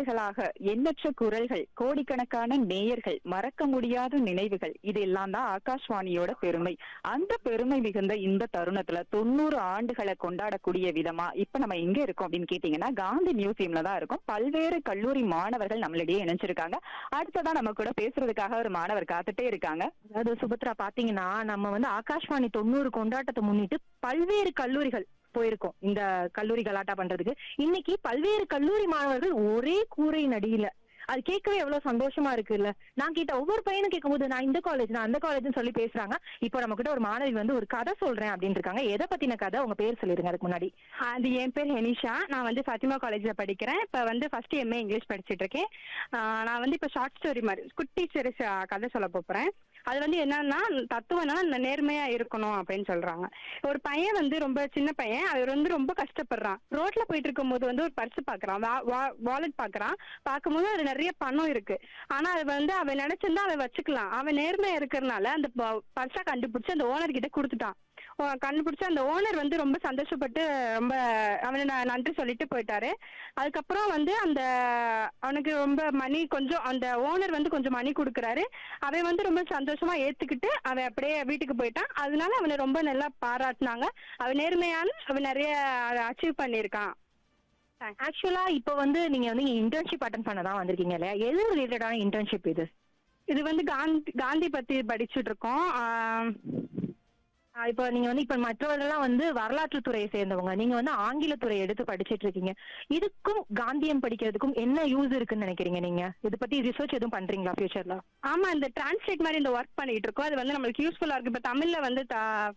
ஆண்டுகளாக எண்ணற்ற குரல்கள் கோடிக்கணக்கான நேயர்கள் மறக்க முடியாத நினைவுகள் இது எல்லாம் தான் ஆகாஷ்வாணியோட பெருமை அந்த பெருமை மிகுந்த இந்த தருணத்துல தொண்ணூறு ஆண்டுகளை கொண்டாடக்கூடிய விதமா இப்ப நம்ம எங்க இருக்கோம் அப்படின்னு கேட்டீங்கன்னா காந்தி மியூசியம்ல தான் இருக்கோம் பல்வேறு கல்லூரி மாணவர்கள் நம்மளிடையே இணைஞ்சிருக்காங்க அடுத்ததா நம்ம கூட பேசுறதுக்காக ஒரு மாணவர் காத்துட்டே இருக்காங்க அதாவது சுபத்ரா பாத்தீங்கன்னா நம்ம வந்து ஆகாஷ்வாணி தொண்ணூறு கொண்டாட்டத்தை முன்னிட்டு பல்வேறு கல்லூரிகள் போயிருக்கோம் இந்த கல்லூரி கலாட்டா பண்றதுக்கு இன்னைக்கு பல்வேறு கல்லூரி மாணவர்கள் ஒரே கூரையின் அடியில அது கேட்கவே எவ்வளவு சந்தோஷமா இருக்குல்ல நான் கேட்ட ஒவ்வொரு பையனும் கேட்கும்போது நான் இந்த காலேஜ் நான் அந்த காலேஜ்னு சொல்லி பேசுறாங்க இப்போ நம்ம கிட்ட ஒரு மாணவி வந்து ஒரு கதை சொல்றேன் அப்படின்னு இருக்காங்க எதை பத்தின கதை உங்க பேர் சொல்லிருங்க அதுக்கு முன்னாடி அது என் பேர் ஹெனிஷா நான் வந்து ஃபத்திமா காலேஜ்ல படிக்கிறேன் இப்போ வந்து ஃபர்ஸ்ட் எம்ஏ இங்கிலீஷ் படிச்சிட்டு இருக்கேன் ஆஹ் நான் வந்து இப்போ ஷார்ட் ஸ்டோரி மாதிரி குட்டி சிறு ச- கதை சொல்ல போறேன் அது வந்து என்னன்னா தத்துவம் என்னன்னா நேர்மையா இருக்கணும் அப்படின்னு சொல்றாங்க ஒரு பையன் வந்து ரொம்ப சின்ன பையன் அவர் வந்து ரொம்ப கஷ்டப்படுறான் ரோட்ல போயிட்டு இருக்கும்போது வந்து ஒரு பர்ஸ் பாக்குறான் வாலெட் பாக்குறான் பார்க்கும்போது அதுல நிறைய பணம் இருக்கு ஆனா அது வந்து அவன் நினைச்சிருந்தா அவன் வச்சுக்கலாம் அவன் நேர்மையா இருக்கிறதுனால அந்த பர்ஸை கண்டுபிடிச்சு அந்த ஓனர் கிட்ட கொடுத்துட்டான் ஓ, கண்டுபிடிச்சு அந்த ஓனர் வந்து ரொம்ப சந்தோஷப்பட்டு ரொம்ப அவனை ந- நன்றி சொல்லிட்டு போயிட்டாரு அதுக்கப்புறம் வந்து அந்த அவனுக்கு ரொம்ப மணி கொஞ்சம் அந்த ஓனர் வந்து கொஞ்சம் மணி கொடுக்குறாரு அவன் வந்து ரொம்ப சந்தோஷமா ஏத்துக்கிட்டு அவன் அப்படியே வீட்டுக்கு போயிட்டான் அதனால அவனை ரொம்ப நல்லா பாராட்டினாங்க அவன் நேர்மையான அவன் நிறைய அச்சீவ் பண்ணியிருக்கான் ஆக்சுவலா இப்போ வந்து நீங்க வந்து இன்டர்ன்ஷிப் அட்டன் பண்ண தான் வந்திருக்கீங்க இல்லையா எது ரிலேட்டடான இன்டர்ன்ஷிப் இது இது வந்து காந்தி காந்தி பத்தி படிச்சுட்டு இருக்கோம் ஆஹ் ஆ, இப்போ நீங்க வந்து இப்ப மற்றவர்கள்லாம் வந்து வரலாற்று துறையை சேர்ந்தவங்க நீங்க வந்து ஆங்கிலத்துறை எடுத்து படிச்சிட்டு இருக்கீங்க இதுக்கும் காந்தியம் படிக்கிறதுக்கும் என்ன யூஸ் இருக்குன்னு நினைக்கிறீங்க நீங்க இத பத்தி ரிசர்ச் எதுவும் பண்றீங்களா ஃபியூச்சர்ல ஆமா இந்த டிரான்ஸ்லேட் மாதிரி இந்த ஒர்க் பண்ணிட்டு இருக்கோம் அது வந்து நம்மளுக்கு யூஸ்ஃபுல்லா இருக்கு இப்ப தமிழ்ல வந்து த-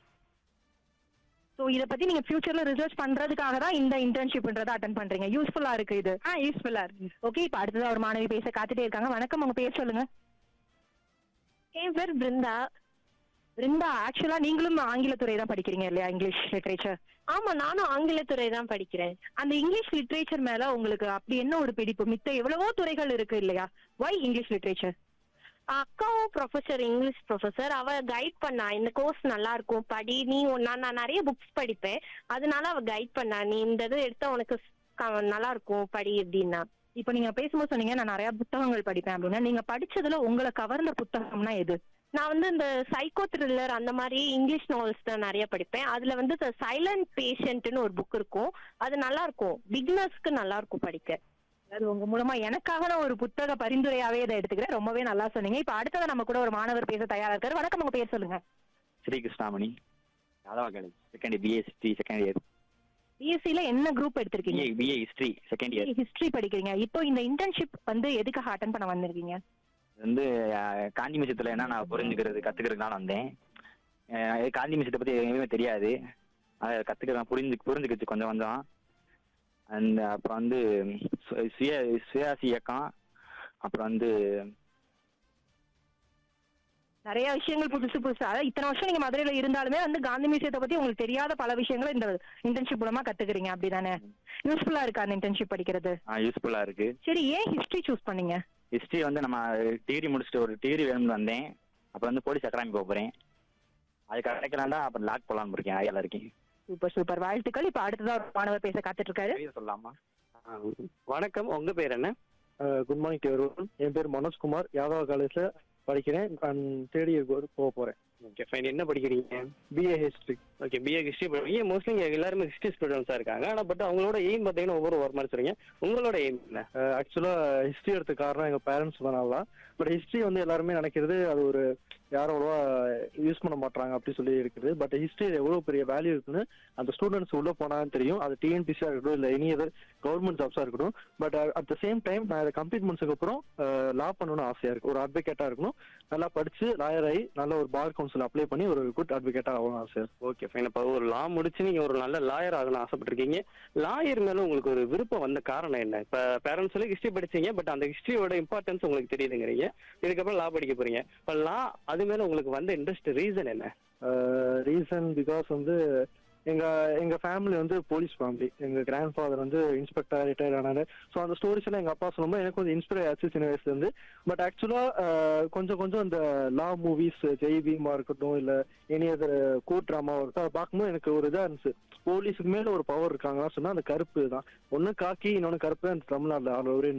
சோ இத பத்தி நீங்க ஃபியூச்சர்ல ரிசர்ச் பண்றதுக்காக தான் இந்த இன்டர்ன்ஷிப்ன்றதை அட்டன் பண்றீங்க யூஸ்ஃபுல்லா இருக்கு இது ஆ யூஸ்ஃபுல்லா இருக்கு ஓகே இப்ப அடுத்ததா ஒரு மாணவி பேச காத்துட்டே இருக்காங்க வணக்கம் உங்க பேர் சொல்லுங்க என் பேர் பிருந்தா பிருந்தா ஆக்சுவலா நீங்களும் ஆங்கிலத்துறை தான் படிக்கிறீங்க இல்லையா இங்கிலீஷ் லிட்ரேச்சர் ஆமா நானும் ஆங்கிலத்துறை தான் படிக்கிறேன் அந்த இங்கிலீஷ் லிட்ரேச்சர் மேல உங்களுக்கு அப்படி என்ன ஒரு பிடிப்பு மித்த எவ்வளவோ துறைகள் இருக்கு இல்லையா வை இங்கிலீஷ் லிட்ரேச்சர் அக்காவும் ப்ரொஃபசர் இங்கிலீஷ் ப்ரொஃபசர் அவ கைட் பண்ணா இந்த கோர்ஸ் நல்லா இருக்கும் படி நீ உன்- நான் நான் நிறைய புக்ஸ் படிப்பேன் அதனால அவ கைட் பண்ணா நீ இந்த இது எடுத்தா உனக்கு க- நல்லா இருக்கும் படி அப்படின்னா இப்போ நீங்க பேசும்போது சொன்னீங்க நான் நிறைய புத்தகங்கள் படிப்பேன் அப்படின்னா நீங்க படிச்சதுல உங்களை கவர்ந்த புத்தகம்னா எது நான் வந்து இந்த சைக்கோ த்ரில்லர் அந்த மாதிரி இங்கிலீஷ் நாவல்ஸ் தான் நிறைய படிப்பேன் அதுல வந்து இந்த சைலண்ட் பேஷண்ட்னு ஒரு புக் இருக்கும் அது நல்லா இருக்கும் பிகினர்ஸ்க்கு நல்லா இருக்கும் படிக்க அது உங்க மூலமா எனக்காக நான் ஒரு புத்தக பரிந்துரையாவே இதை எடுத்துக்கிறேன் ரொம்பவே நல்லா சொன்னீங்க இப்ப அடுத்ததா நம்ம கூட ஒரு மாணவர் பேச தயாரா இருக்காரு வணக்கம் உங்க பேர் சொல்லுங்க Sri Krishnamani Yadava college second year BA history second year பிஎஸ்சில என்ன குரூப் எடுத்திருக்கீங்க BA BA history second year history படிக்கிறீங்க இப்போ இந்த இன்டர்ன்ஷிப் வந்து எதுக்காக அட்டன் பண்ண வந்திருக்கீங்க வந்து அஹ், காந்தி மிஷத்துல என்ன நான் புரிஞ்சுக்கிறது கத்துக்கிறதுக்கு வந்தேன் அஹ், இது காந்தி மிஷத்தை பத்தி எதுவுமே தெரியாது அதை கத்துக்கிறேன் புரிஞ்சு புரிஞ்சுக்கிச்சு கொஞ்சம் கொஞ்சம் அந்த அப்புறம் வந்து சு- சுய சுயாசி இயக்கம் அப்புறம் வந்து நிறைய விஷயங்கள் புதுசு புதுசு அதாவது இத்தனை வருஷம் நீங்க மதுரையில இருந்தாலுமே வந்து காந்தி மியூசியத்தை பத்தி உங்களுக்கு தெரியாத பல விஷயங்களை இந்த இன்டர்ன்ஷிப் மூலமா கத்துக்கிறீங்க அப்படிதானே யூஸ்ஃபுல்லா இருக்கா அந்த இன்டர்ன்ஷிப் படிக்கிறது யூஸ்ஃபுல்லா இருக்கு சரி ஏன் ஹிஸ்டரி சூஸ் பண்ணீங்க ஹிஸ்ட்ரி வந்து நம்ம டிகிரி முடிச்சுட்டு ஒரு டிகிரி வேணும்னு வந்தேன் அப்புறம் வந்து போலீஸ் அகாடமி போக போறேன் அது கிடைக்கலாம்டா அப்புறம் லாக் போலான்னு இருக்கேன் ஐயால இருக்கேன் சூப்பர் சூப்பர் வாழ்த்துக்கள் இப்ப அடுத்ததா ஒரு மாணவர் பேச காத்துட்டு இருக்காரு கவிதை சொல்லலாமா ஆ, வணக்கம் உங்க பேர் என்ன குட் மார்னிங் டு எவ்ரிவன் என் பேர் மனோஜ்குமார் யாதவ காலேஜ்ல படிக்கிறேன் அண்ட் தேர்ட் இயர் போக போறேன் ஓகே ஃபைன் என்ன படிக்கிறீங்க BA history okay BA history படிக்கிறீங்க மோஸ்ட்லி இங்க எல்லாருமே ஹிஸ்ட்ரி ஸ்டூடெண்ட்ஸா இருக்காங்க ஆனா பட் அவங்களோட எய்ம் பார்த்தீங்கன்னா ஒவ்வொரு ஒரு மாதிரி சொல்றீங்க உங்களோட எய்ம் என்ன ஆக்சுவலா ஹிஸ்டரி எடுத்த காரணம் எங்க பேரண்ட்ஸ் பண்ணலாம் பட் ஹிஸ்டரி வந்து எல்லாருமே நினைக்கிறது அது ஒரு யாரும் அவ்வளோவா யூஸ் பண்ண மாட்டாங்க அப்படி சொல்லி இருக்குது பட் ஹிஸ்டரி எவ்வளவு பெரிய வேல்யூ இருக்குன்னு அந்த ஸ்டூடெண்ட்ஸ் உள்ள போனாலும் தெரியும் அது டிஎன்பிசியா இருக்கட்டும் இல்ல எனி அதர் கவர்மெண்ட் ஜாப்ஸா இருக்கட்டும் but at the same time நான் இதை கம்ப்ளீட் முடிச்சதுக்கு அப்புறம் லா பண்ணணும்னு ஆசையா இருக்கு ஒரு அட்வொகேட்டா இருக்கணும் நல்லா படிச்சு லாயர் ஆகி நல்ல ஒரு பார் கவுன்சில் அப்ளை பண்ணி ஒரு குட் அட்வொகேட்டா ஆகணும் ஆசையா இருக்கு ஓகே ஃபைன் இப்போ ஒரு லா முடிச்சு நீங்க ஒரு நல்ல லாயர் ஆகணும்னு ஆசைப்பட்டிருக்கீங்க லாயர் மேல உங்களுக்கு ஒரு விருப்பம் வந்த காரணம் என்ன இப்ப பேரண்ட்ஸ் சொல்லி ஹிஸ்ட்ரி படிச்சீங்க பட் அந்த ஹிஸ்டரியோட இம்பார்ட்டன்ஸ் உங்களுக்கு தெரியுதுங்கிறீங்க இதுக்கப்புறம் லா படிக்க போறீங்க இப்போ லா அது மேல உங்களுக்கு வந்த இன்ட்ரெஸ்ட் ரீசன் என்ன ரீசன் பிகாஸ் வந்து எங்க எங்க ஃபேமிலி வந்து போலீஸ் ஃபேமிலி எங்க கிராண்ட் ஃபாதர் வந்து இன்ஸ்பெக்டர் ரிட்டையர் ஆனாரு ஸோ அந்த ஸ்டோரிஸ் எல்லாம் எங்க அப்பா சொல்லும்போது எனக்கு கொஞ்சம் இன்ஸ்பயர் ஆச்சு சின்ன வயசுல இருந்து பட் ஆக்சுவலா கொஞ்சம் கொஞ்சம் இந்த லா மூவிஸ் ஜெய் பீமா இருக்கட்டும் இல்ல எனி அதர் கோர்ட் ட்ராமாவா இருக்கட்டும் அதை பார்க்கும்போது எனக்கு ஒரு இதா இருந்துச்சு போலீஸுக்கு மேல ஒரு பவர் இருக்காங்கன்னா சொன்னா அந்த கருப்பு தான் ஒன்னு காக்கி இன்னொன்னு கருப்பு தான் இந்த தமிழ்நாட்டுல ஆல் ஓவர்